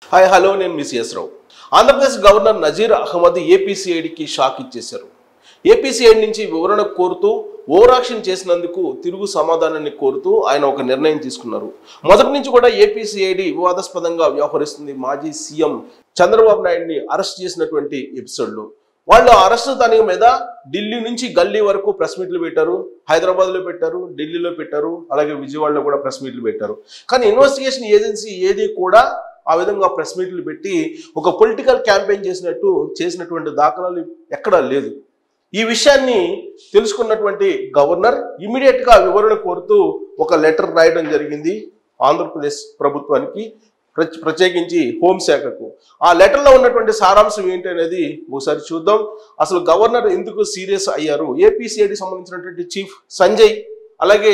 hi hello నేను miss S Rao Andhra Pradesh governor Nazeer Ahmed ఏపీసీఐడికి shock ఇచ్చేశారు ఏపీసీఐడి నుంచి వివరణ కోరుతూ ఓవరాక్షన్ చేసినందుకు తిరుగు సమాధానాన్ని కోరుతూ ఆయన ఒక నిర్ణయం తీసుకున్నారు మొదటి నుంచి కూడా ఏపీసీఐడి వివాదాస్పదంగా వ్యవహరిస్తుంది మాజీ సీఎం చంద్రబాబు నాయుడిని అరెస్ట్ చేసినటువంటి ఎపిసోడ్లో వాళ్ళు అరెస్ట్ దాని మీద ఢిల్లీ నుంచి గల్లీ వరకు ప్రెస్ మీట్లు పెట్టారు హైదరాబాద్లో పెట్టారు ఢిల్లీలో పెట్టారు అలాగే విజయవాడలో కూడా ప్రెస్ మీట్లు పెట్టారు కానీ ఇన్వెస్టిగేషన్ ఏజెన్సీ ఏది కూడా ఆ విధంగా ప్రెస్ మీట్లు పెట్టి ఒక పొలిటికల్ క్యాంపెయిన్ చేసినట్టు చేసినటువంటి దాఖలాలు ఎక్కడా లేదు ఈ విషయాన్ని తెలుసుకున్నటువంటి గవర్నర్ ఇమీడియట్ గా వివరణ కోరుతూ ఒక లెటర్ రాయడం జరిగింది ఆంధ్రప్రదేశ్ ప్రభుత్వానికి ప్రత్య- ప్రత్యేకించి హోంశాఖకు ఆ లెటర్లో ఉన్నటువంటి సారాంశం ఏంటి అనేది ఒకసారి చూద్దాం అసలు గవర్నర్ ఎందుకు సీరియస్ అయ్యారు ఏపీసీఐడి సంబంధించినటువంటి చీఫ్ సంజయ్ అలాగే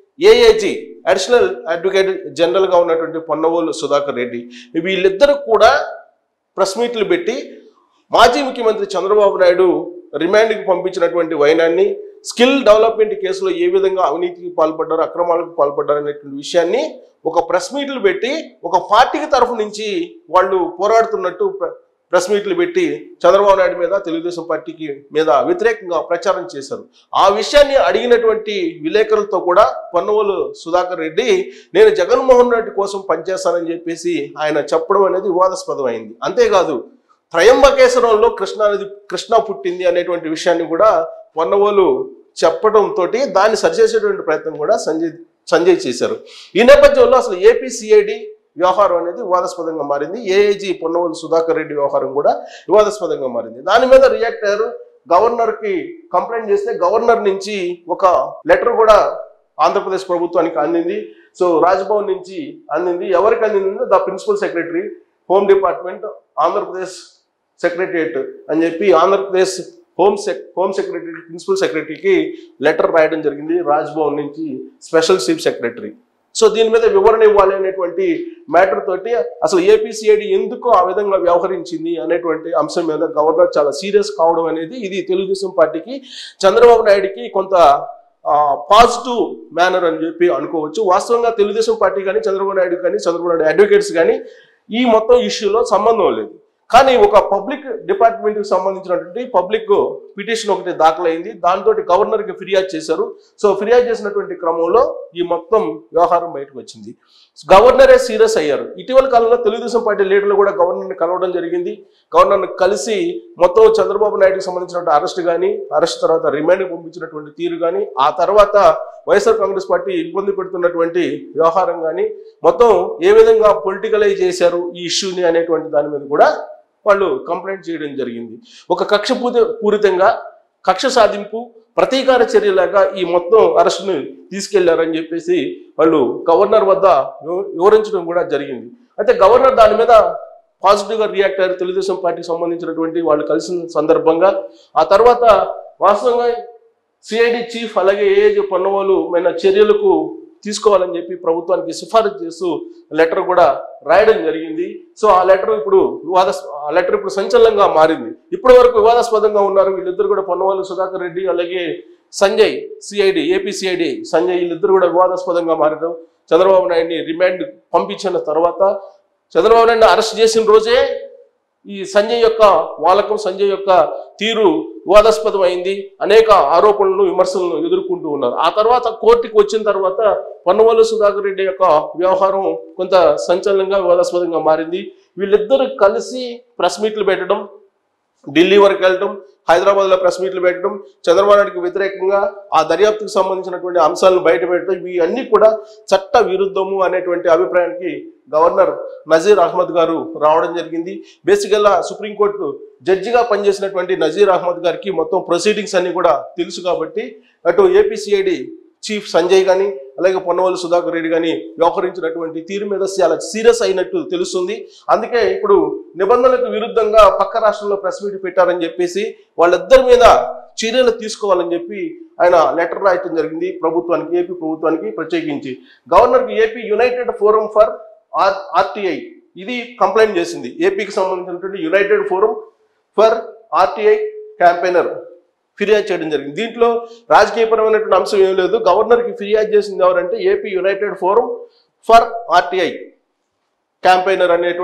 ఏఏజీ అడిషనల్ అడ్వకేట్ జనరల్ గా ఉన్నటువంటి పొన్నవోలు సుధాకర్ రెడ్డి వీళ్ళిద్దరూ కూడా ప్రెస్ మీట్లు పెట్టి మాజీ ముఖ్యమంత్రి చంద్రబాబు నాయుడు రిమాండ్కి పంపించినటువంటి వైనాన్ని స్కిల్ డెవలప్మెంట్ కేసులో ఏ విధంగా అవినీతికి పాల్పడ్డారు అక్రమాలకు పాల్పడ్డారు అనేటువంటి విషయాన్ని ఒక ప్రెస్ మీట్లు పెట్టి ఒక పార్టీకి తరఫు నుంచి వాళ్ళు పోరాడుతున్నట్టు ప్ర- ప్రెస్ మీట్లు పెట్టి చంద్రబాబు నాయుడు మీద తెలుగుదేశం పార్టీకి మీద వ్యతిరేకంగా ప్రచారం చేశారు ఆ విషయాన్ని అడిగినటువంటి విలేకరులతో కూడా పొన్నవోలు సుధాకర్ రెడ్డి నేను జగన్మోహన్ రెడ్డి కోసం పనిచేస్తానని చెప్పేసి ఆయన చెప్పడం అనేది వివాదాస్పదమైంది అంతేకాదు త్రయంబకేశ్వరంలో కృష్ణా నది కృష్ణ పుట్టింది అనేటువంటి విషయాన్ని కూడా పొన్నవోలు చెప్పడంతో దాన్ని సరిచేసేటువంటి ప్రయత్నం కూడా సంజయ్ సంజయ్ చేశారు ఈ నేపథ్యంలో అసలు ఏపీసీఐడి వ్యవహారం అనేది వివాదాస్పదంగా మారింది ఏఏజీ పొన్నవోలు సుధాకర్ రెడ్డి వ్యవహారం కూడా వివాదాస్పదంగా మారింది దాని మీద రియాక్ట్ అయ్యారు గవర్నర్ కి కంప్లైంట్ చేస్తే గవర్నర్ నుంచి ఒక లెటర్ కూడా ఆంధ్రప్రదేశ్ ప్రభుత్వానికి అందింది సో రాజ్భవన్ నుంచి అందింది ఎవరికి అందింది the principal secretary home department Andhra Pradesh secretariat అని చెప్పి Andhra Pradesh home sec home secretary principal సెక్రటరీకి లెటర్ రాయడం జరిగింది రాజ్భవన్ నుంచి స్పెషల్ చీఫ్ సెక్రటరీ సో దీని మీద వివరణ ఇవ్వాలి అనేటువంటి మ్యాటర్ తోటి అసలు ఏపీసీఐడి ఎందుకు ఆ విధంగా వ్యవహరించింది అనేటువంటి అంశం మీద గవర్నర్ చాలా సీరియస్ కావడం అనేది ఇది తెలుగుదేశం పార్టీకి చంద్రబాబు నాయుడికి కొంత పాజిటివ్ మేనర్ అని చెప్పి అనుకోవచ్చు వాస్తవంగా తెలుగుదేశం పార్టీ కానీ చంద్రబాబు నాయుడు కానీ చంద్రబాబు నాయుడు అడ్వకేట్స్ కానీ ఈ మొత్తం ఇష్యూలో సంబంధం లేదు కానీ ఒక పబ్లిక్ డిపార్ట్మెంట్కి సంబంధించినటువంటి పబ్లిక్ పిటిషన్ ఒకటి దాఖలైంది దాంతో గవర్నర్కి ఫిర్యాదు చేశారు సో ఫిర్యాదు చేసినటువంటి క్రమంలో ఈ మొత్తం వ్యవహారం బయటకు వచ్చింది గవర్నరే సీరియస్ అయ్యారు ఇటీవల కాలంలో తెలుగుదేశం పార్టీ లీడర్లు కూడా గవర్నర్ని కలవడం జరిగింది గవర్నర్ని కలిసి మొత్తం చంద్రబాబు నాయుడుకి సంబంధించినటువంటి అరెస్ట్ కానీ అరెస్ట్ తర్వాత రిమాండ్ పంపించినటువంటి తీరు కానీ ఆ తర్వాత వైఎస్ఆర్ కాంగ్రెస్ పార్టీ ఇబ్బంది పెడుతున్నటువంటి వ్యవహారం కానీ మొత్తం ఏ విధంగా పొలిటికలైజ్ చేశారు ఈ ఇష్యూని అనేటువంటి దాని మీద కూడా వాళ్ళు కంప్లైంట్ చేయడం జరిగింది ఒక కక్ష పూత- పూరితంగా కక్ష సాధింపు ప్రతీకార చర్యలాగా ఈ మొత్తం అరెస్ట్ను తీసుకెళ్లారని చెప్పేసి వాళ్ళు గవర్నర్ వద్ద వివ- వివరించడం కూడా జరిగింది అయితే గవర్నర్ దాని మీద పాజిటివ్గా రియాక్ట్ అయ్యారు తెలుగుదేశం పార్టీకి సంబంధించినటువంటి వాళ్ళు కలిసిన సందర్భంగా ఆ తర్వాత వాస్తవంగా సిఐడి చీఫ్ అలాగే ఏఏజీ పన్నువాళ్ళు మైన చర్యలకు తీసుకోవాలని చెప్పి ప్రభుత్వానికి సిఫారసు చేస్తూ లెటర్ కూడా రాయడం జరిగింది సో ఆ లెటర్ ఇప్పుడు వివాద ఆ లెటర్ ఇప్పుడు సంచలనంగా మారింది ఇప్పటి వరకు వివాదాస్పదంగా ఉన్నారు వీళ్ళిద్దరు కూడా పొన్నవాళ్ళు సుధాకర్ రెడ్డి అలాగే Sanjay CID AP CID Sanjay వీళ్ళిద్దరు కూడా వివాదాస్పదంగా మారడం చంద్రబాబు నాయుడిని రిమాండ్ పంపించిన తర్వాత చంద్రబాబు నాయుడిని అరెస్ట్ చేసిన రోజే ఈ సంజయ్ యొక్క వాలకం సంజయ్ యొక్క తీరు వివాదాస్పదం అయింది అనేక ఆరోపణలను విమర్శలను ఎదుర్కొంటూ ఉన్నారు ఆ తర్వాత కోర్టుకి వచ్చిన తర్వాత పన్నువల్లు సుధాకర్ రెడ్డి యొక్క వ్యవహారం కొంత సంచలనంగా వివాదాస్పదంగా మారింది వీళ్ళిద్దరూ కలిసి ప్రెస్ మీట్లు పెట్టడం ఢిల్లీ వరకు వెళ్ళడం హైదరాబాద్లో ప్రెస్ మీట్లు పెట్టడం చంద్రబాబు నాయుడుకి వ్యతిరేకంగా ఆ దర్యాప్తుకు సంబంధించినటువంటి అంశాలను బయట పెట్టడం ఇవి అన్ని కూడా చట్ట విరుద్ధము అనేటువంటి అభిప్రాయానికి గవర్నర్ నజీర్ అహ్మద్ గారు రావడం జరిగింది బేసికల్గా సుప్రీంకోర్టు జడ్జిగా పనిచేసినటువంటి నజీర్ అహ్మద్ గారికి మొత్తం ప్రొసీడింగ్స్ అన్ని కూడా తెలుసు కాబట్టి అటు ఏపీసీఐడి చీఫ్ సంజయ్ కానీ అలాగే పొన్నవల్లి సుధాకర్ రెడ్డి కానీ వ్యవహరించినటువంటి తీరు మీద చాలా సీరియస్ అయినట్టు తెలుస్తుంది అందుకే ఇప్పుడు నిబంధనలకు విరుద్ధంగా పక్క రాష్ట్రంలో ప్రెస్ మీట్ పెట్టారని చెప్పేసి వాళ్ళిద్దరి మీద చర్యలు తీసుకోవాలని చెప్పి ఆయన లెటర్ రాయటం జరిగింది ప్రభుత్వానికి ఏపీ ప్రభుత్వానికి ప్రత్యేకించి గవర్నర్కి AP united forum for R RTI ఇది కంప్లైంట్ చేసింది ఏపీకి సంబంధించినటువంటి united forum for RTI campaigner ఫిర్యాదు చేయడం జరిగింది దీంట్లో రాజకీయపరమైనటువంటి అంశం ఏం లేదు గవర్నర్కి ఫిర్యాదు చేసింది ఎవరంటే AP united forum for RTI campaigner అనేటువంటి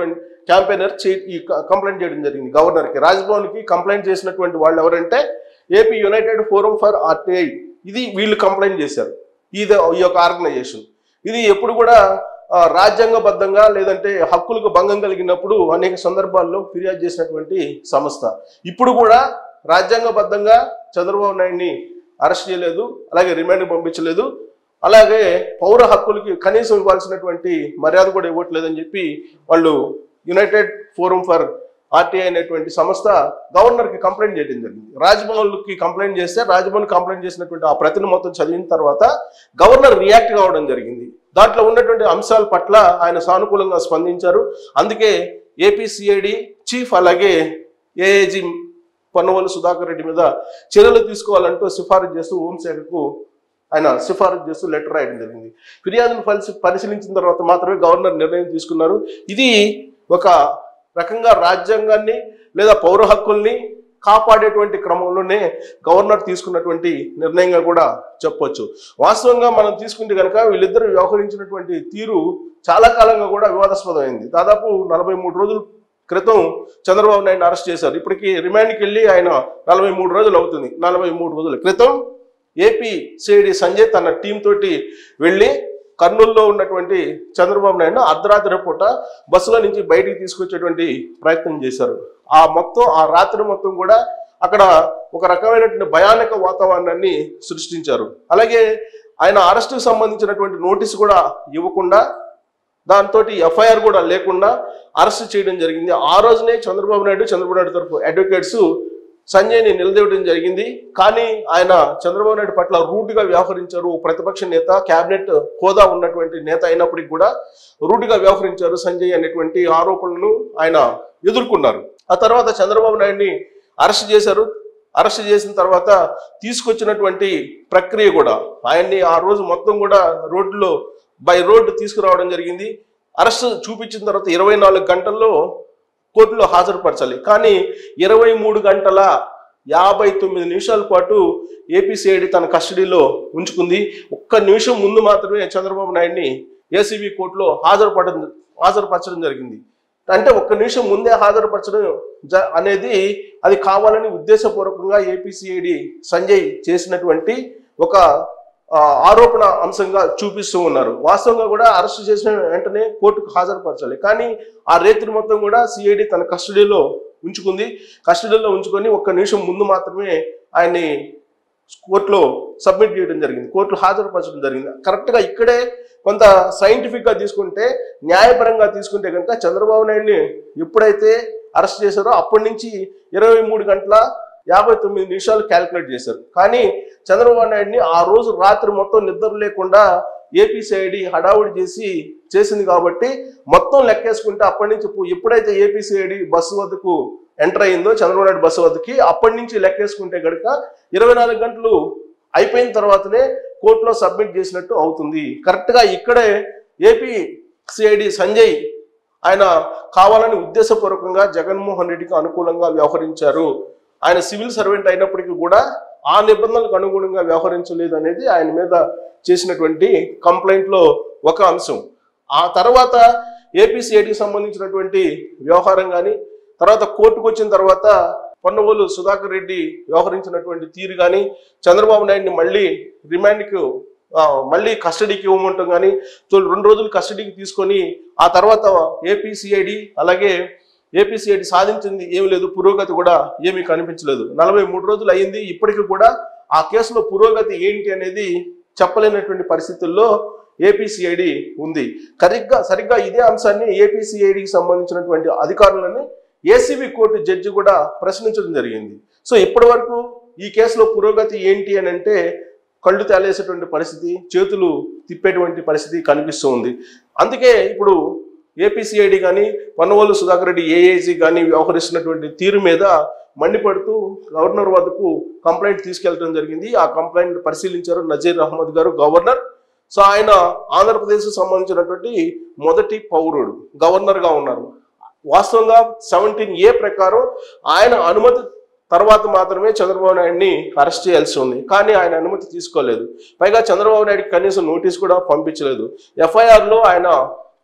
క్యాంపెయినర్ చే- ఈ క- కంప్లైంట్ చేయడం జరిగింది గవర్నర్కి రాజ్భవన్కి కంప్లైంట్ చేసినటువంటి వాళ్ళు ఎవరంటే AP united forum for RTI ఇది వీళ్ళు కంప్లైంట్ చేశారు ఇది ఈ యొక్క ఆర్గనైజేషన్ ఇది ఎప్పుడు కూడా ఆ, రాజ్యాంగబద్ధంగా లేదంటే హక్కులకు భంగం కలిగినప్పుడు అనేక సందర్భాల్లో ఫిర్యాదు చేసినటువంటి సంస్థ ఇప్పుడు కూడా రాజ్యాంగబద్ధంగా చంద్రబాబు నాయుడిని అరెస్ట్ చేయలేదు అలాగే రిమాండ్ పంపించలేదు అలాగే పౌర హక్కులకి కనీసం ఇవ్వాల్సినటువంటి మర్యాద కూడా ఇవ్వట్లేదని చెప్పి వాళ్ళు యునైటెడ్ ఫోరం ఫర్ ఆర్టీఐ అనేటువంటి సంస్థ గవర్నర్కి కంప్లైంట్ చేయడం జరిగింది రాజ్భవన్కి కంప్లైంట్ చేస్తే రాజ్భవన్ కంప్లైంట్ చేసినటువంటి ఆ ప్రతిని మొత్తం చదివిన తర్వాత గవర్నర్ రియాక్ట్ కావడం జరిగింది దాంట్లో ఉన్నటువంటి అంశాల పట్ల ఆయన సానుకూలంగా స్పందించారు అందుకే ఏపీసీఐడి చీఫ్ అలాగే ఏఏజీ పొన్నవల్లి సుధాకర్ రెడ్డి మీద చర్యలు తీసుకోవాలంటూ సిఫారసు చేస్తూ హోంశాఖకు ఆయన సిఫారసు చేస్తూ లెటర్ రాయడం జరిగింది ఫిర్యాదును పరిశీ పరిశీలించిన తర్వాత మాత్రమే గవర్నర్ నిర్ణయం తీసుకున్నారు ఇది ఒక రకంగా రాజ్యాంగాన్ని లేదా పౌర హక్కుల్ని కాపాడేటువంటి క్రమంలోనే గవర్నర్ తీసుకున్నటువంటి నిర్ణయంగా కూడా చెప్పొచ్చు వాస్తవంగా మనం తీసుకుంటే కనుక వీళ్ళిద్దరు వ్యవహరించినటువంటి తీరు చాలా కాలంగా కూడా వివాదాస్పదమైంది దాదాపు నలభై మూడు రోజుల క్రితం చంద్రబాబు నాయుడు అరెస్ట్ చేశారు ఇప్పటికి రిమాండ్కి వెళ్ళి ఆయన నలభై మూడు రోజులు అవుతుంది నలభై మూడు రోజుల క్రితం ఏపీ సిఐడి సంజయ్ తన టీం తోటి వెళ్ళి కర్నూలులో ఉన్నటువంటి చంద్రబాబు నాయుడు అర్ధరాత్రి పూట బస్సులో నుంచి బయటికి తీసుకొచ్చేటువంటి ప్రయత్నం చేశారు ఆ మొత్తం ఆ రాత్రి మొత్తం కూడా అక్కడ ఒక రకమైనటువంటి భయానక వాతావరణాన్ని సృష్టించారు అలాగే ఆయన అరెస్టుకు సంబంధించినటువంటి నోటీసు కూడా ఇవ్వకుండా దాంతో ఎఫ్ఐఆర్ కూడా లేకుండా అరెస్ట్ చేయడం జరిగింది ఆ రోజునే చంద్రబాబు నాయుడు చంద్రబాబు నాయుడు తరఫు అడ్వకేట్స్ సంజయ్ని నిలదీయడం జరిగింది కానీ ఆయన చంద్రబాబు నాయుడు పట్ల రూట్గా వ్యవహరించారు ఓ ప్రతిపక్ష నేత కేబినెట్ హోదా ఉన్నటువంటి నేత అయినప్పటికీ కూడా రూట్గా వ్యవహరించారు సంజయ్ అనేటువంటి ఆరోపణలను ఆయన ఎదుర్కొన్నారు ఆ తర్వాత చంద్రబాబు నాయుడిని అరెస్ట్ చేశారు అరెస్ట్ చేసిన తర్వాత తీసుకొచ్చినటువంటి ప్రక్రియ కూడా ఆయన్ని ఆ రోజు మొత్తం కూడా రోడ్లో బై రోడ్డు తీసుకురావడం జరిగింది అరెస్ట్ చూపించిన తర్వాత ఇరవై నాలుగు గంటల్లో కోర్టులో హాజరుపరచాలి కానీ ఇరవై మూడు గంటల యాభై తొమ్మిది నిమిషాల పాటు ఏపీసీఐడి తన కస్టడీలో ఉంచుకుంది ఒక్క నిమిషం ముందు మాత్రమే చంద్రబాబు నాయుడిని ఏసీబీ కోర్టులో హాజరుపడడం హాజరుపరచడం జరిగింది అంటే ఒక్క నిమిషం ముందే హాజరుపరచడం జ- అనేది అది కావాలని ఉద్దేశపూర్వకంగా ఏపీసీఐడి సంజయ్ చేసినటువంటి ఒక ఆ, ఆరోపణ అంశంగా చూపిస్తూ ఉన్నారు వాస్తవంగా కూడా అరెస్ట్ చేసిన వెంటనే కోర్టుకు హాజరుపరచాలి కానీ ఆ రేత్రి మొత్తం కూడా సిఐడి తన కస్టడీలో ఉంచుకుంది కస్టడీలో ఉంచుకొని ఒక్క నిమిషం ముందు మాత్రమే ఆయన్ని కోర్టులో సబ్మిట్ చేయడం జరిగింది కోర్టులో హాజరుపరచడం జరిగింది కరెక్ట్గా ఇక్కడే కొంత సైంటిఫిక్గా తీసుకుంటే న్యాయపరంగా తీసుకుంటే కనుక చంద్రబాబు నాయుడిని ఎప్పుడైతే అరెస్ట్ చేశారో అప్పటి నుంచి ఇరవై మూడు గంటల యాభై తొమ్మిది నిమిషాలు క్యాలిక్యులేట్ చేశారు కానీ చంద్రబాబు నాయుడిని ఆ రోజు రాత్రి మొత్తం నిద్ర లేకుండా ఏపీసీఐడి హడావుడి చేసి చేసింది కాబట్టి మొత్తం లెక్కేసుకుంటే అప్పటి నుంచి పు- ఎప్పుడైతే ఏపీసీఐడి బస్సు వద్దకు ఎంటర్ అయిందో చంద్రబాబు నాయుడు బస్సు వద్దకి అప్పటి నుంచి లెక్కేసుకుంటే గనుక ఇరవై నాలుగు గంటలు అయిపోయిన తర్వాతనే కోర్టులో సబ్మిట్ చేసినట్టు అవుతుంది కరెక్ట్గా ఇక్కడే ఏపీ సిఐడి సంజయ్ ఆయన కావాలని ఉద్దేశపూర్వకంగా జగన్మోహన్ రెడ్డికి అనుకూలంగా వ్యవహరించారు ఆయన సివిల్ సర్వెంట్ అయినప్పటికీ కూడా ఆ నిబంధనలకు అనుగుణంగా వ్యవహరించలేదు అనేది ఆయన మీద చేసినటువంటి కంప్లైంట్లో ఒక అంశం ఆ తర్వాత ఏపీసీఐడికి సంబంధించినటువంటి వ్యవహారం కానీ తర్వాత కోర్టుకు వచ్చిన తర్వాత పొన్నవోలు సుధాకర్ రెడ్డి వ్యవహరించినటువంటి తీరు కానీ చంద్రబాబు నాయుడిని మళ్ళీ రిమాండ్కు ఆ, మళ్ళీ కస్టడీకి ఇవ్వమంటాం కానీ సో రెండు రోజులు కస్టడీకి తీసుకొని ఆ తర్వాత ఏపీసీఐడి అలాగే ఏపీసీఐడి సాధించింది ఏమీ లేదు పురోగతి కూడా ఏమీ కనిపించలేదు నలభై మూడు రోజులు అయ్యింది ఇప్పటికీ కూడా ఆ కేసులో పురోగతి ఏంటి అనేది చెప్పలేనటువంటి పరిస్థితుల్లో ఏపీసీఐడి ఉంది సరిగ్గా సరిగ్గా ఇదే అంశాన్ని ఏపీసీఐడికి సంబంధించినటువంటి అధికారులని ఏసీబీ కోర్టు జడ్జి కూడా ప్రశ్నించడం జరిగింది సో ఇప్పటి వరకు ఈ కేసులో పురోగతి ఏంటి అని అంటే కళ్ళు తేలేసేటువంటి పరిస్థితి చేతులు తిప్పేటువంటి పరిస్థితి కనిపిస్తూ ఉంది అందుకే ఇప్పుడు ఏపీసీఐడి కానీ పన్నవోలు సుధాకర్ రెడ్డి ఏఏజీ కానీ వ్యవహరిస్తున్నటువంటి తీరు మీద మండిపడుతూ గవర్నర్ వద్దకు కంప్లైంట్ తీసుకెళ్లడం జరిగింది ఆ కంప్లైంట్ పరిశీలించారు నజీర్ అహ్మద్ గారు గవర్నర్ సో ఆయన ఆంధ్రప్రదేశ్ సంబంధించినటువంటి మొదటి పౌరుడు గవర్నర్గా ఉన్నారు వాస్తవంగా సెవెంటీన్ ఏ ప్రకారం ఆయన అనుమతి తర్వాత మాత్రమే చంద్రబాబు నాయుడిని అరెస్ట్ చేయాల్సి ఉంది కానీ ఆయన అనుమతి తీసుకోలేదు పైగా చంద్రబాబు నాయుడికి కనీసం నోటీస్ కూడా పంపించలేదు ఎఫ్ఐఆర్లో ఆయన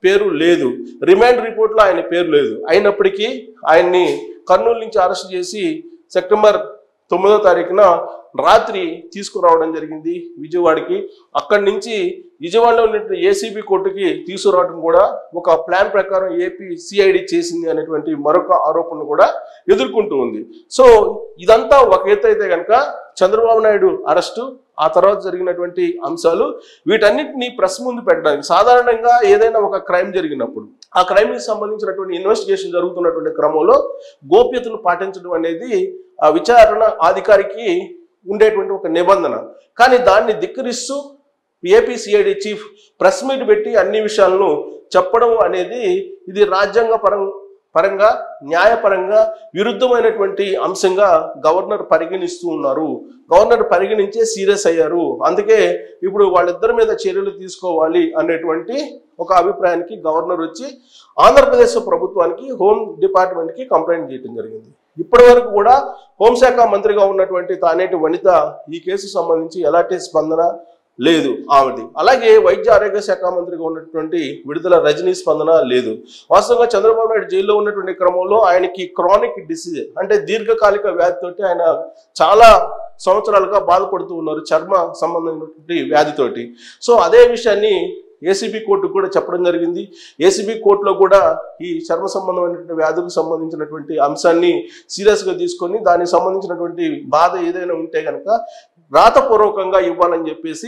పేరు లేదు రిమాండ్ రిపోర్ట్లో ఆయన పేరు లేదు అయినప్పటికీ ఆయన్ని కర్నూలు నుంచి అరెస్ట్ చేసి సెప్టెంబర్ తొమ్మిదో తారీఖున రాత్రి తీసుకురావడం జరిగింది విజయవాడకి అక్కడి నుంచి విజయవాడలో ఉన్న ఏసీబీ కోర్టుకి తీసుకురావడం కూడా ఒక ప్లాన్ ప్రకారం ఏపీ సిఐడి చేసింది అనేటువంటి మరొక ఆరోపణను కూడా ఎదుర్కొంటూ ఉంది సో ఇదంతా ఒక ఎత్తు అయితే కనుక చంద్రబాబు నాయుడు అరెస్టు ఆ తర్వాత జరిగినటువంటి అంశాలు వీటన్నిటిని ప్రెస్ ముందు పెట్టడానికి సాధారణంగా ఏదైనా ఒక క్రైమ్ జరిగినప్పుడు ఆ క్రైమ్ కి సంబంధించినటువంటి ఇన్వెస్టిగేషన్ జరుగుతున్నటువంటి క్రమంలో గోప్యతను పాటించడం అనేది ఆ విచారణ అధికారికి ఉండేటువంటి ఒక నిబంధన కానీ దాన్ని ధిక్కరిస్తూ AP CID chief press meet పెట్టి అన్ని విషయాలను చెప్పడం అనేది ఇది రాజ్యాంగ పరం పరంగా న్యాయపరంగా విరుద్ధమైనటువంటి అంశంగా గవర్నర్ పరిగణిస్తూ ఉన్నారు గవర్నర్ పరిగణించే సీరియస్ అయ్యారు అందుకే ఇప్పుడు వాళ్ళిద్దరి మీద చర్యలు తీసుకోవాలి అనేటువంటి ఒక అభిప్రాయానికి గవర్నర్ వచ్చి ఆంధ్రప్రదేశ్ ప్రభుత్వానికి హోమ్ డిపార్ట్మెంట్కి కంప్లైంట్ చేయడం జరిగింది ఇప్పటి వరకు కూడా హోంశాఖ మంత్రిగా ఉన్నటువంటి తానేటి వనిత ఈ కేసు సంబంధించి ఎలాంటి స్పందన లేదు ఆమెది అలాగే వైద్య ఆరోగ్య శాఖ మంత్రిగా ఉన్నటువంటి విడుదల రజనీ స్పందన లేదు వాస్తవంగా చంద్రబాబు నాయుడు జైల్లో ఉన్నటువంటి క్రమంలో ఆయనకి క్రానిక్ డిసీజ్ అంటే దీర్ఘకాలిక వ్యాధితోటి ఆయన చాలా సంవత్సరాలుగా బాధపడుతూ ఉన్నారు చర్మ సంబంధమైనటువంటి వ్యాధితోటి సో అదే విషయాన్ని ఏసీబీ కోర్టుకు కూడా చెప్పడం జరిగింది ఏసీబీ కోర్టులో కూడా ఈ చర్మ సంబంధమైనటువంటి వ్యాధులకు సంబంధించినటువంటి అంశాన్ని సీరియస్గా తీసుకొని దానికి సంబంధించినటువంటి బాధ ఏదైనా ఉంటే కనుక రాతపూర్వకంగా ఇవ్వాలని చెప్పేసి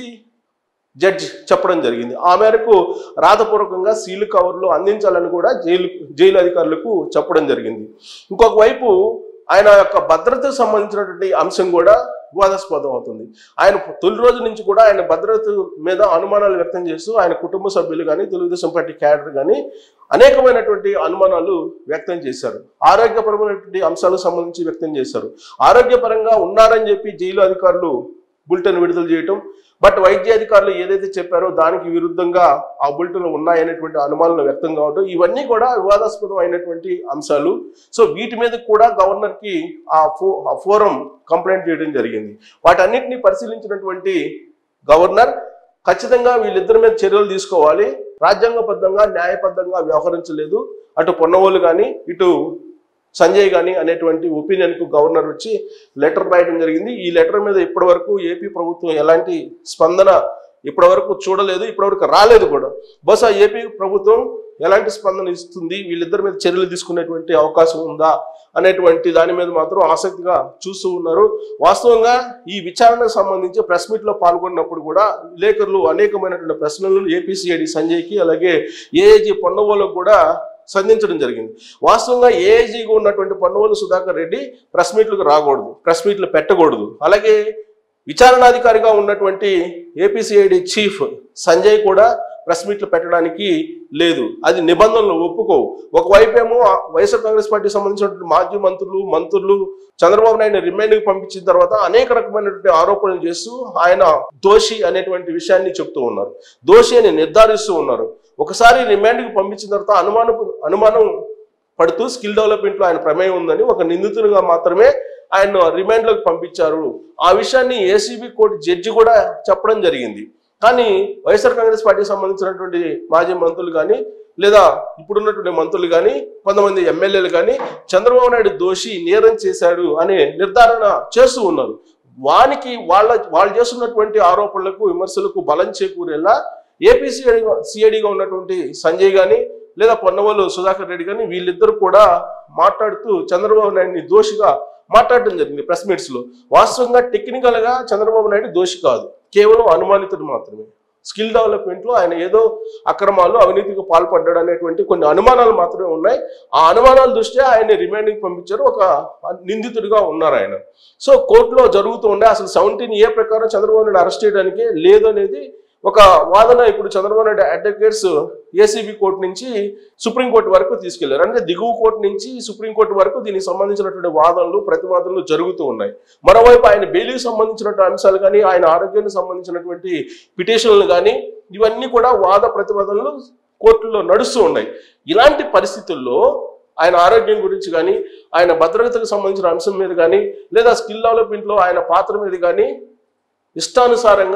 జడ్జ్ చెప్పడం జరిగింది ఆ మేరకు రాతపూర్వకంగా సీలు కవర్లు అందించాలని కూడా జైలు జైలు అధికారులకు చెప్పడం జరిగింది ఇంకొక వైపు ఆయన యొక్క భద్రతకు సంబంధించినటువంటి అంశం కూడా వివాదాస్పదం అవుతుంది ఆయన తొలి రోజు నుంచి కూడా ఆయన భద్రత మీద అనుమానాలు వ్యక్తం చేస్తూ ఆయన కుటుంబ సభ్యులు కానీ తెలుగుదేశం పార్టీ క్యాడర్ కానీ అనేకమైనటువంటి అనుమానాలు వ్యక్తం చేశారు ఆరోగ్యపరమైనటువంటి అంశాలకు సంబంధించి వ్యక్తం చేశారు ఆరోగ్యపరంగా ఉన్నారని చెప్పి జైలు అధికారులు బులెటిన్ విడుదల చేయటం బట్ వైద్య అధికారులు ఏదైతే చెప్పారో దానికి విరుద్ధంగా ఆ బులెటిన్ ఉన్నాయనేటువంటి అనుమానాలు వ్యక్తం కావడం ఇవన్నీ కూడా వివాదాస్పదం అయినటువంటి అంశాలు సో వీటి మీద కూడా గవర్నర్కి ఆ ఫో ఆ ఫోరం కంప్లైంట్ చేయడం జరిగింది వాటన్నిటిని పరిశీలించినటువంటి గవర్నర్ ఖచ్చితంగా వీళ్ళిద్దరి మీద చర్యలు తీసుకోవాలి రాజ్యాంగబద్ధంగా న్యాయబద్ధంగా వ్యవహరించలేదు అటు పొన్నవోలు కానీ ఇటు సంజయ్ గాని అనేటువంటి ఒపీనియన్ కు గవర్నర్ వచ్చి లెటర్ రాయడం జరిగింది ఈ లెటర్ మీద ఇప్పటి వరకు ఏపీ ప్రభుత్వం ఎలాంటి స్పందన ఇప్పటి వరకు చూడలేదు ఇప్పటివరకు రాలేదు కూడా బహుశా ఏపీ ప్రభుత్వం ఎలాంటి స్పందన ఇస్తుంది వీళ్ళిద్దరి మీద చర్యలు తీసుకునేటువంటి అవకాశం ఉందా అనేటువంటి దాని మీద మాత్రం ఆసక్తిగా చూస్తూ ఉన్నారు వాస్తవంగా ఈ విచారణకు సంబంధించి ప్రెస్ మీట్ లో పాల్గొన్నప్పుడు కూడా విలేకరులు అనేకమైనటువంటి ప్రశ్నలను ఏపీసీఐడి సంజయ్కి అలాగే ఏఏజీ పొన్నవోలకు కూడా సంధించడం జరిగింది వాస్తవంగా ఏఐజీగా ఉన్నటువంటి పొన్నవోలు సుధాకర్ రెడ్డి ప్రెస్ మీట్లకు రాకూడదు ప్రెస్ మీట్లు పెట్టకూడదు అలాగే విచారణాధికారిగా ఉన్నటువంటి ఏపీసీఐడి చీఫ్ సంజయ్ కూడా ప్రెస్ మీట్లు పెట్టడానికి లేదు అది నిబంధనలు ఒప్పుకోవు ఒకవైపు ఏమో ఆ వైఎస్ఆర్ కాంగ్రెస్ పార్టీ సంబంధించినటువంటి మాజీ మంత్రులు మంత్రులు చంద్రబాబు నాయుడు రిమైండ్కి పంపించిన తర్వాత అనేక రకమైనటువంటి ఆరోపణలు చేస్తూ ఆయన దోషి అనేటువంటి విషయాన్ని చెప్తూ ఉన్నారు దోషి అని నిర్ధారిస్తూ ఉన్నారు ఒకసారి రిమాండ్కి పంపించిన తర్వాత అనుమానం అనుమానం పడుతూ స్కిల్ డెవలప్మెంట్ లో ఆయన ప్రమేయం ఉందని ఒక నిందితునిగా మాత్రమే ఆయన రిమాండ్ లోకి పంపించారు ఆ విషయాన్ని ఏసీబీ కోర్టు జడ్జి కూడా చెప్పడం జరిగింది కానీ వైఎస్ఆర్ కాంగ్రెస్ పార్టీకి సంబంధించినటువంటి మాజీ మంత్రులు కానీ లేదా ఇప్పుడున్నటువంటి మంత్రులు కానీ కొంతమంది ఎమ్మెల్యేలు కానీ చంద్రబాబు నాయుడు దోషి నేరం చేశాడు అనే నిర్ధారణ చేస్తూ ఉన్నారు వానికి వాళ్ళ వాళ్ళు చేస్తున్నటువంటి ఆరోపణలకు విమర్శలకు బలం చేకూరేలా ఏపీసీ సిఐడిగా ఉన్నటువంటి సంజయ్ గాని లేదా పొన్నవోలు సుధాకర్ రెడ్డి కానీ వీళ్ళిద్దరు కూడా మాట్లాడుతూ చంద్రబాబు నాయుడిని దోషిగా మాట్లాడడం జరిగింది ప్రెస్ మీట్స్ లో వాస్తవంగా టెక్నికల్ గా చంద్రబాబు నాయుడు దోషి కాదు కేవలం అనుమానితుడు మాత్రమే స్కిల్ డెవలప్మెంట్ లో ఆయన ఏదో అక్రమాలు అవినీతికి పాల్పడ్డాడు అనేటువంటి కొన్ని అనుమానాలు మాత్రమే ఉన్నాయి ఆ అనుమానాల దృష్ట్యా ఆయన రిమాండింగ్ పంపించారు ఒక నిందితుడిగా ఉన్నారు ఆయన సో కోర్టులో జరుగుతూ ఉండే అసలు సెవెంటీన్ ఏ ప్రకారం చంద్రబాబు నాయుడు అరెస్ట్ చేయడానికి లేదు అనేది ఒక వాదన ఇప్పుడు Chandrababu Naidu advocates ACB court నుంచి సుప్రీంకోర్టు వరకు తీసుకెళ్లారు అంటే దిగువ కోర్టు నుంచి సుప్రీంకోర్టు వరకు దీనికి సంబంధించినటువంటి వాదనలు ప్రతివాదనలు జరుగుతూ ఉన్నాయి మరోవైపు ఆయన బెయిలీకి సంబంధించినటువంటి అంశాలు కానీ ఆయన ఆరోగ్యానికి సంబంధించినటువంటి పిటిషన్లు కానీ ఇవన్నీ కూడా వాద ప్రతివాదనలు కోర్టులో నడుస్తూ ఉన్నాయి ఇలాంటి పరిస్థితుల్లో ఆయన ఆరోగ్యం గురించి కానీ ఆయన భద్రతకు సంబంధించిన అంశం మీద కానీ లేదా స్కిల్ డెవలప్మెంట్లో ఆయన పాత్ర మీద కానీ ఇష్టానుసారంగా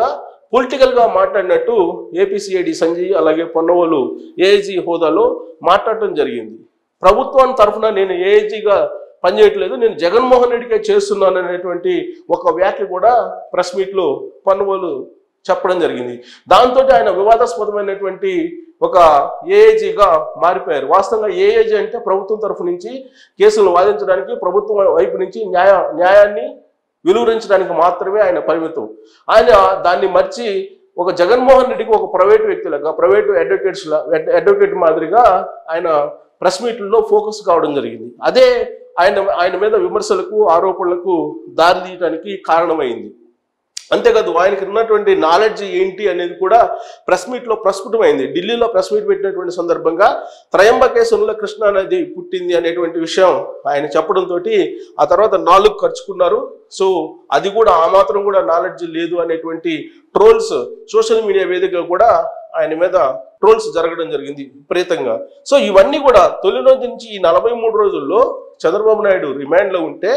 పొలిటికల్ గా మాట్లాడినట్టు ఏపీసీఐడి సంజయ్ అలాగే పొన్నవోలు ఏఐజీ హోదాలో మాట్లాడటం జరిగింది ప్రభుత్వం తరఫున నేను ఏఐజీగా పనిచేయట్లేదు నేను జగన్మోహన్ రెడ్డికే చేస్తున్నాను అనేటువంటి ఒక వ్యాఖ్య కూడా ప్రెస్ మీట్లో పొన్నవోలు చెప్పడం జరిగింది దాంతో ఆయన వివాదాస్పదమైనటువంటి ఒక ఏఏజీగా మారిపోయారు వాస్తవంగా ఏఏజీ అంటే ప్రభుత్వం తరఫు నుంచి కేసులు వాదించడానికి ప్రభుత్వం వైపు నుంచి న్యాయ న్యాయాన్ని విలువరించడానికి మాత్రమే ఆయన పరిమితం ఆయన దాన్ని మర్చి ఒక జగన్మోహన్ రెడ్డికి ఒక ప్రైవేట్ వ్యక్తులుగా ప్రైవేటు అడ్వకేట్స్ అడ్వకేట్ మాదిరిగా ఆయన ప్రెస్ మీట్లలో ఫోకస్ కావడం జరిగింది అదే ఆయన ఆయన మీద విమర్శలకు ఆరోపణలకు దారి తీయడానికి కారణమైంది అంతేకాదు ఆయనకి ఉన్నటువంటి నాలెడ్జ్ ఏంటి అనేది కూడా ప్రెస్ మీట్లో ప్రస్ఫుటమైంది ఢిల్లీలో ప్రెస్ మీట్ పెట్టినటువంటి సందర్భంగా త్రయంబకేశ్వరంలో కృష్ణా నది పుట్టింది అనేటువంటి విషయం ఆయన చెప్పడంతో ఆ తర్వాత నాలుగు ఖర్చుకున్నారు సో అది కూడా ఆ మాత్రం కూడా నాలెడ్జ్ లేదు అనేటువంటి ట్రోల్స్ సోషల్ మీడియా వేదికగా కూడా ఆయన మీద ట్రోల్స్ జరగడం జరిగింది విపరీతంగా సో ఇవన్నీ కూడా తొలి రోజు నుంచి ఈ నలభై మూడు రోజుల్లో చంద్రబాబు నాయుడు రిమాండ్లో ఉంటే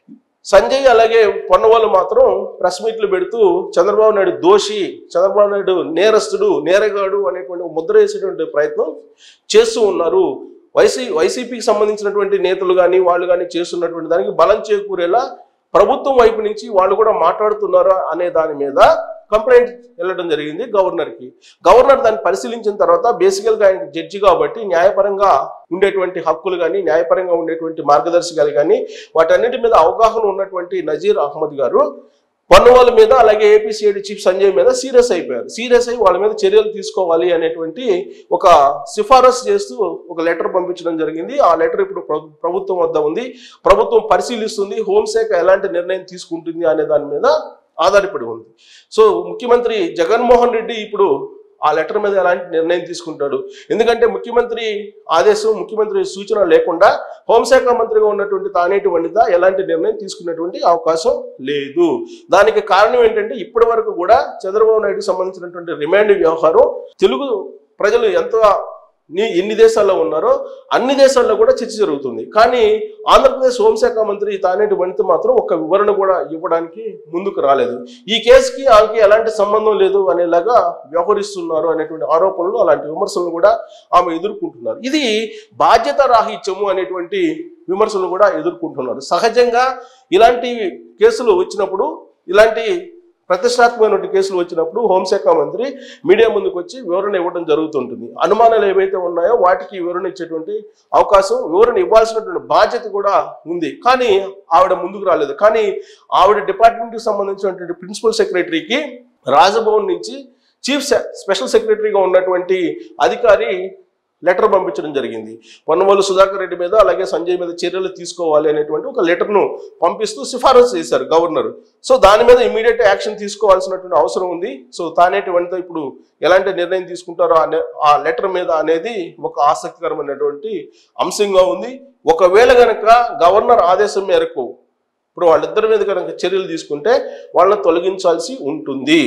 సంజయ్ అలాగే పొన్నవాళ్ళు మాత్రం ప్రెస్ మీట్లు పెడుతూ చంద్రబాబు నాయుడు దోషి చంద్రబాబు నాయుడు నేరస్తుడు నేరగాడు అనేటువంటి ఒక ముద్ర వేసేటువంటి ప్రయత్నం చేస్తూ ఉన్నారు వైసీ వైసీపీకి సంబంధించినటువంటి నేతలు కానీ వాళ్ళు కానీ చేస్తున్నటువంటి దానికి బలం చేకూరేలా ప్రభుత్వం వైపు నుంచి వాళ్ళు కూడా మాట్లాడుతున్నారా అనే దాని మీద కంప్లైంట్ వెళ్ళడం జరిగింది గవర్నర్కి గవర్నర్ దాన్ని పరిశీలించిన తర్వాత బేసికల్గా ఆయన జడ్జి కాబట్టి న్యాయపరంగా ఉండేటువంటి హక్కులు కానీ న్యాయపరంగా ఉండేటువంటి మార్గదర్శకాలు కానీ వాటన్నిటి మీద అవగాహన ఉన్నటువంటి నజీర్ అహ్మద్ గారు పన్నువాళ్ళ మీద అలాగే ఏపీసీఐడి చీఫ్ సంజయ్ మీద సీరియస్ అయిపోయారు సీరియస్ అయి వాళ్ళ మీద చర్యలు తీసుకోవాలి అనేటువంటి ఒక సిఫారసు చేస్తూ ఒక లెటర్ పంపించడం జరిగింది ఆ లెటర్ ఇప్పుడు ప్ర- ప్రభుత్వం వద్ద ఉంది ప్రభుత్వం పరిశీలిస్తుంది హోంశాఖ ఎలాంటి నిర్ణయం తీసుకుంటుంది అనే దాని మీద ఆధారపడి ఉంది సో ముఖ్యమంత్రి జగన్మోహన్ రెడ్డి ఇప్పుడు ఆ లెటర్ మీద ఎలాంటి నిర్ణయం తీసుకుంటాడు ఎందుకంటే ముఖ్యమంత్రి ఆదేశం ముఖ్యమంత్రి సూచన లేకుండా హోంశాఖ మంత్రిగా ఉన్నటువంటి తానేటి వనిత ఎలాంటి నిర్ణయం తీసుకునేటువంటి అవకాశం లేదు దానికి కారణం ఏంటంటే ఇప్పటి వరకు కూడా చంద్రబాబు నాయుడుకి సంబంధించినటువంటి రిమాండ్ వ్యవహారం తెలుగు ప్రజలు ఎంత నీ ఎన్ని దేశాల్లో ఉన్నారో అన్ని దేశాల్లో కూడా చర్చ జరుగుతుంది కానీ ఆంధ్రప్రదేశ్ హోంశాఖ మంత్రి తానేటి వనిత మాత్రం ఒక వివరణ కూడా ఇవ్వడానికి ముందుకు రాలేదు ఈ కేసుకి ఆమెకి ఎలాంటి సంబంధం లేదు అనేలాగా వ్యవహరిస్తున్నారు అనేటువంటి ఆరోపణలు అలాంటి విమర్శలను కూడా ఆమె ఎదుర్కొంటున్నారు ఇది బాధ్యత రాహిత్యము అనేటువంటి విమర్శలు కూడా ఎదుర్కొంటున్నారు సహజంగా ఇలాంటి కేసులు వచ్చినప్పుడు ఇలాంటి ప్రతిష్టాత్మకమైన కేసులు వచ్చినప్పుడు హోంశాఖ మంత్రి మీడియా ముందుకు వచ్చి వివరణ ఇవ్వడం జరుగుతుంటుంది అనుమానాలు ఏవైతే ఉన్నాయో వాటికి వివరణ ఇచ్చేటువంటి అవకాశం వివరణ ఇవ్వాల్సినటువంటి బాధ్యత కూడా ఉంది కానీ ఆవిడ ముందుకు రాలేదు కానీ ఆవిడ డిపార్ట్మెంట్కి సంబంధించినటువంటి ప్రిన్సిపల్ సెక్రటరీకి రాజభవన్ నుంచి చీఫ్ సె- స్పెషల్ సెక్రటరీగా ఉన్నటువంటి అధికారి లెటర్ పంపించడం జరిగింది పొన్నమల్లు సుధాకర్ రెడ్డి మీద అలాగే సంజయ్ మీద చర్యలు తీసుకోవాలి అనేటువంటి ఒక లెటర్ను పంపిస్తూ సిఫారసు చేశారు గవర్నర్ సో దాని మీద ఇమీడియట్ యాక్షన్ తీసుకోవాల్సినటువంటి అవసరం ఉంది సో తానేటి వనిత ఇప్పుడు ఎలాంటి నిర్ణయం తీసుకుంటారో అనే ఆ లెటర్ మీద అనేది ఒక ఆసక్తికరమైనటువంటి అంశంగా ఉంది ఒకవేళ గనక గవర్నర్ ఆదేశం మేరకు ఇప్పుడు వాళ్ళిద్దరి మీద కనుక చర్యలు తీసుకుంటే వాళ్ళని తొలగించాల్సి ఉంటుంది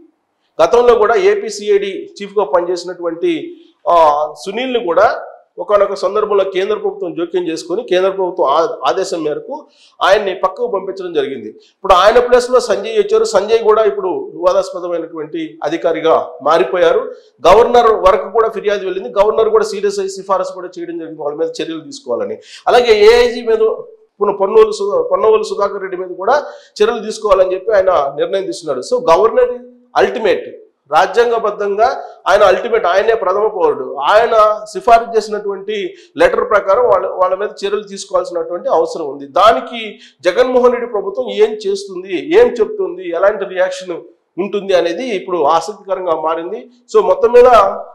గతంలో కూడా ఏపీసీఐడి చీఫ్గా పనిచేసినటువంటి ఆ, సునీల్ని కూడా ఒకనొక సందర్భంలో కేంద్ర ప్రభుత్వం జోక్యం చేసుకొని కేంద్ర ప్రభుత్వం ఆ- ఆదేశం మేరకు ఆయన్ని పక్కకు పంపించడం జరిగింది ఇప్పుడు ఆయన ప్లేస్లో సంజయ్ వచ్చారు సంజయ్ కూడా ఇప్పుడు వివాదాస్పదమైనటువంటి అధికారిగా మారిపోయారు గవర్నర్ వరకు కూడా ఫిర్యాదు వెళ్ళింది గవర్నర్ కూడా సీరియస్ అయ్యి సిఫారసు కూడా చేయడం జరిగింది వాళ్ళ మీద చర్యలు తీసుకోవాలని అలాగే ఏఐజీ మీద ఇప్పుడు పొన్నోలు సుధా పొన్నోలు సుధాకర్ రెడ్డి మీద కూడా చర్యలు తీసుకోవాలని చెప్పి ఆయన నిర్ణయం తీసుకున్నాడు సో గవర్నర్ అల్టిమేట్ రాజ్యాంగబద్ధంగా ఆయన అల్టిమేట్ ఆయనే ప్రథమ పౌరుడు ఆయన సిఫారసు చేసినటువంటి లెటర్ ప్రకారం వాళ్ళ వాళ్ళ మీద చర్యలు తీసుకోవాల్సినటువంటి అవసరం ఉంది దానికి జగన్మోహన్ రెడ్డి ప్రభుత్వం ఏం చేస్తుంది ఏం చెప్తుంది ఎలాంటి రియాక్షన్ ఉంటుంది అనేది ఇప్పుడు ఆసక్తికరంగా మారింది సో మొత్తం మీద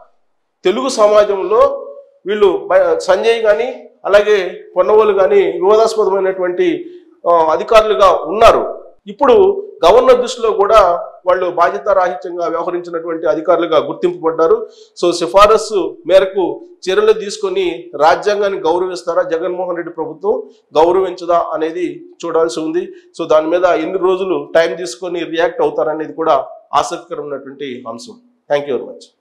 తెలుగు సమాజంలో వీళ్ళు బ- సంజయ్ కానీ అలాగే పొన్నవోలు కానీ వివాదాస్పదమైనటువంటి ఆ, అధికారులుగా ఉన్నారు ఇప్పుడు గవర్నర్ దృష్టిలో కూడా వాళ్ళు బాధ్యతారాహిత్యంగా వ్యవహరించినటువంటి అధికారులుగా గుర్తింపబడ్డారు సో సిఫారసు మేరకు చర్యలు తీసుకొని రాజ్యాంగాన్ని గౌరవిస్తారా జగన్మోహన్ రెడ్డి ప్రభుత్వం గౌరవించదా అనేది చూడాల్సి ఉంది సో దాని మీద ఎన్ని రోజులు టైం తీసుకొని రియాక్ట్ అవుతారనేది కూడా ఆసక్తికరమైనటువంటి అంశం థ్యాంక్ యూ వెరీ మచ్